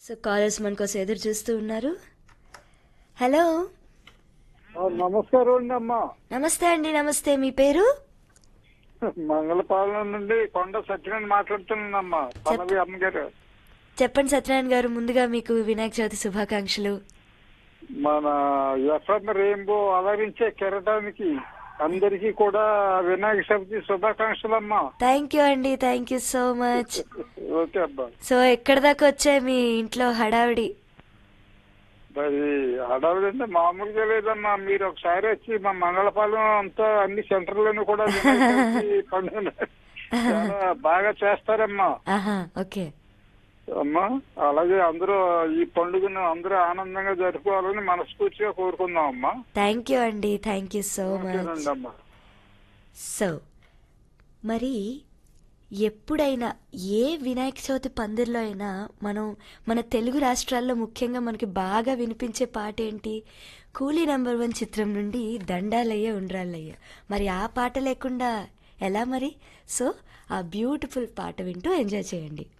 so callers మన కోసం ఎదురు చూస్తూ ఉన్నారు హలో ఆ, నమస్కారం అండి అమ్మా నమస్తే అండి నమస్తే మీ పేరు మంగళపాలెం నుండి కొండ సత్యనారాయణ మాట్లాడుతున్నానమ్మా పల్లవి అమ్మగారు చెప్పండి సత్యనారాయణ గారు ముందుగా మీకు వినాయక చవితి శుభాకాంక్షలు మన ఎఫ్ఎం రెయిన్బో అలరించే కెరటానికి అందరికీ కూడా వినాయక చవితి శుభాకాంక్షలు అమ్మా థ్యాంక్ యూ అండి thank you so much okay అబ్బా సో ఎక్కడి దాకా వచ్చాయి మీ ఇంట్లో హడావిడి మరి హడావిడి అంటే మామూలుగా లేదమ్మా మీరు ఒకసారి వచ్చి మా మంగళపాలెం అంతా అన్ని సెంటర్లను కూడా వినాయక చవితి పండుగ చాలా బాగా చేస్తారమ్మా ఆహా ఓకే అమ్మా అలాగే అందరూ ఈ పండుగను అందరూ ఆనందంగా జరుపుకోవాలని మనస్ఫూర్తిగా కోరుకుందాం అమ్మా థ్యాంక్ యూ అండి థ్యాంక్ యూ సో మచ్ ఓకేనండి అమ్మా సో మరి ఎప్పుడైనా ఏ వినాయక చవితి పందిర్లో అయినా మనం మన తెలుగు రాష్ట్రాల్లో ముఖ్యంగా మనకి బాగా వినిపించే పాట ఏంటి కూలీ నెంబర్ వన్ చిత్రం నుండి దండాలయ్య ఉండ్రాలయ్య మరి ఆ పాట లేకుండా ఎలా మరి సో ఆ బ్యూటిఫుల్ పాట వింటూ ఎంజాయ్ చేయండి